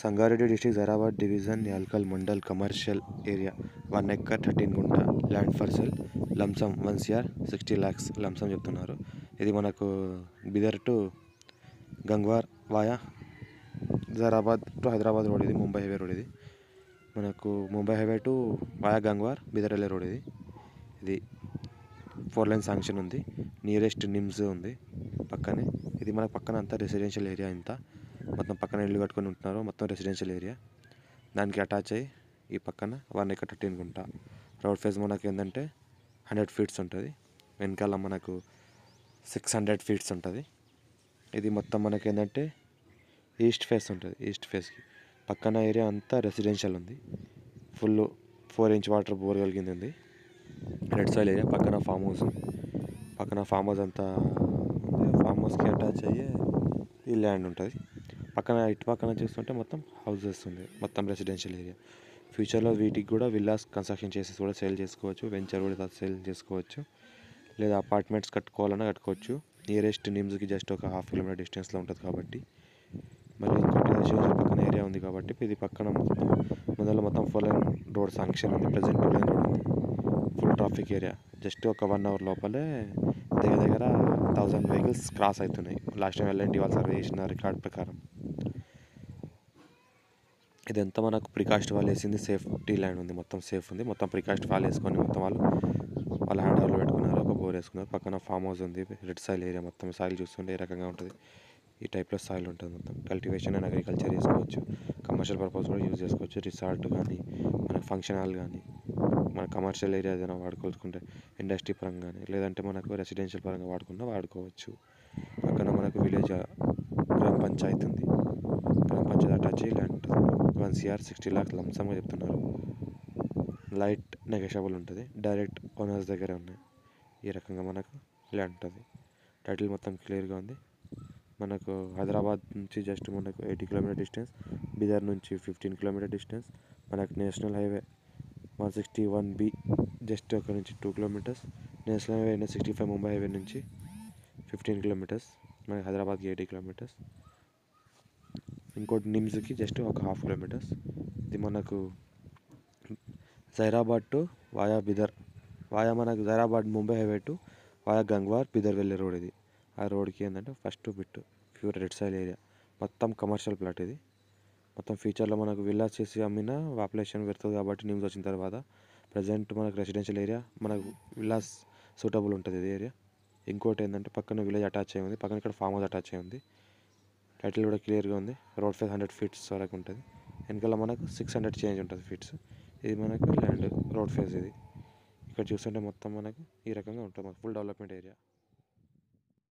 Sangareddy district Zaheerabad division Yalkal mandal commercial area one acre thirteen గుంట land for sale lumpsum one CR sixty lakhs lumpsum చెప్తున్నారు ఇది మనకు Bidar to Gangwar via Zaheerabad to Hyderabad road ఇది Mumbai highway road ఇది మనకు Mumbai highway to via Gangwar Bidar వెళ్ళే రోడ్ ఇది ఇది ఫోర్ లైన్ శాంక్షన్ ఉంది నియరెస్ట్ నిమ్స్ ఉంది పక్కనే ఇది మన పక్కన అంతా రెసిడెన్షియల్ ఏరియా ఇంత మొత్తం పక్కన ఇల్లు కట్టుకొని ఉంటున్నారు మొత్తం రెసిడెన్షియల్ ఏరియా దానికి అటాచ్ అయ్యి ఈ పక్కన వన్ ఎకర్ థర్టీన్ గుంట రోడ్ ఫేస్ మనకి ఏంటంటే హండ్రెడ్ ఫీట్స్ ఉంటుంది వెనకాల మనకు సిక్స్ హండ్రెడ్ ఫీట్స్ ఉంటుంది ఇది మొత్తం మనకి ఏంటంటే ఈస్ట్ ఫేస్ ఉంటుంది ఈస్ట్ ఫేస్కి పక్కన ఏరియా అంతా రెసిడెన్షియల్ ఉంది full four inch water bore కలిగింది ఉంది రెడ్ సాయిల్ ఏరియా పక్కన ఫామ్ హౌస్ పక్కన ఫామ్ హౌస్ అంతా ఉంది ఫామ్ హౌస్కి అటాచ్ అయ్యే ఈ ల్యాండ్ ఉంటుంది పక్కన ఇటు పక్కన చూస్తుంటే మొత్తం హౌసెస్ ఉంది మొత్తం రెసిడెన్షియల్ ఏరియా ఫ్యూచర్లో వీటికి కూడా విల్లాస్ కన్స్ట్రక్షన్ చేసి కూడా సేల్ చేసుకోవచ్చు వెంచర్ కూడా సేల్ చేసుకోవచ్చు లేదా అపార్ట్మెంట్స్ కట్టుకోవాలన్నా కట్టుకోవచ్చు నియరెస్ట్ నిమ్స్కి జస్ట్ ఒక హాఫ్ కిలోమీటర్ డిస్టెన్స్లో ఉంటుంది కాబట్టి మళ్ళీ ఇంకోటి రెసిడెన్షియల్ పక్కన ఏరియా ఉంది కాబట్టి ఇది పక్కన మొత్తం మొదలు మొత్తం ఫోర్ లైన్ రోడ్ శాంక్షన్ ఉంది ప్రజెంట్ టూ లైన్ రోడ్ ఉంది ఫుల్ ట్రాఫిక్ ఏరియా జస్ట్ ఒక వన్ అవర్ లోపలే దగ్గర దగ్గర థౌజండ్ వెహికల్స్ క్రాస్ అవుతున్నాయి లాస్ట్ టైం వెళ్ళండి వాళ్ళు సర్వే చేసిన రికార్డ్ ప్రకారం ఇదంతా మనకు ప్రికాస్ట్ వాళ్ళు వేసింది సేఫ్టీ ల్యాండ్ ఉంది మొత్తం సేఫ్ ఉంది మొత్తం ప్రికాస్ట్ వాళ్ళు వేసుకొని మొత్తం వాళ్ళు వాళ్ళ హ్యాండ్ ఓవర్లో పెట్టుకున్నారు ఒక బోర్ వేసుకున్నారు పక్కన ఫామ్ హౌస్ ఉంది రెడ్ సాయిల్ ఏరియా మొత్తం సాయిల్ చూస్తుంటే ఏ రకంగా ఉంటుంది ఈ టైప్లో సాయిల్ ఉంటుంది మొత్తం కల్టివేషన్ అండ్ అగ్రికల్చర్ చేసుకోవచ్చు కమర్షియల్ పర్పస్ కూడా యూజ్ చేసుకోవచ్చు రిసార్ట్ కానీ మన ఫంక్షన్ హాల్ కానీ మన కమర్షియల్ ఏరియా ఏదైనా వాడుకోవాలనుకుంటే ఇండస్ట్రీ పరంగా కానీ లేదంటే మనకు రెసిడెన్షియల్ పరంగా వాడుకున్నా వాడుకోవచ్చు పక్కన మనకు విలేజ్ గ్రామ పంచాయతీ ఉంది గ్రామ పంచాయతీ అటాచ్ అయ్యి ల్యాండ్ ఉంటుంది వన్ సిఆర్ సిక్స్టీ ల్యాక్స్ లంసంగా చెప్తున్నారు లైట్ నెగోషియబుల్ ఉంటుంది డైరెక్ట్ ఓనర్స్ దగ్గరే ఉన్నాయి ఈ రకంగా మనకు ల్యాండ్ ఉంటుంది టైటిల్ మొత్తం క్లియర్గా ఉంది మనకు హైదరాబాద్ నుంచి జస్ట్ మనకు ఎయిటీ కిలోమీటర్ డిస్టెన్స్ బీదర్ నుంచి ఫిఫ్టీన్ కిలోమీటర్ డిస్టెన్స్ మనకు national highway one sixty one B just అక్కడ నుంచి two kilometers national highway N sixty five Mumbai highway నుంచి ఫిఫ్టీన్ కిలోమీటర్స్ మనకి హైదరాబాద్కి ఎయిటీ కిలోమీటర్స్ ఇంకోటి నిమ్స్కి జస్ట్ ఒక హాఫ్ కిలోమీటర్స్ ఇది మనకు Zaheerabad to via Bidar via మనకు Zaheerabad Mumbai highway to via Gangwar Bidar వెళ్ళే రోడ్ ఇది ఆ రోడ్కి ఏంటంటే first bit pure red soil area మొత్తం కమర్షియల్ ప్లాట్ ఇది మొత్తం ఫ్యూచర్లో మనకు విల్లాస్ చేసి అమ్మిన పాపులేషన్ పెడుతుంది కాబట్టి నిమ్స్ వచ్చిన తర్వాత ప్రజెంట్ మనకు రెసిడెన్షియల్ ఏరియా మనకు విల్లాస్ సూటబుల్ ఉంటుంది ఇది ఏరియా ఇంకోటి ఏంటంటే పక్కన విలేజ్ అటాచ్ అయి ఉంది పక్కన ఇక్కడ ఫామ్ హౌస్ అటాచ్ అయి ఉంది టైటిల్ కూడా క్లియర్గా ఉంది రోడ్ ఫేస్ హండ్రెడ్ ఫీట్స్ వరకు ఉంటుంది వెనకాల మనకు సిక్స్ హండ్రెడ్ చేంజ్ ఉంటుంది ఫీట్స్ ఇది మనకు ల్యాండ్ రోడ్ ఫేస్ ఇది ఇక్కడ చూస్తుంటే మొత్తం మనకు ఈ రకంగా ఉంటుంది మనకు ఫుల్ డెవలప్మెంట్ ఏరియా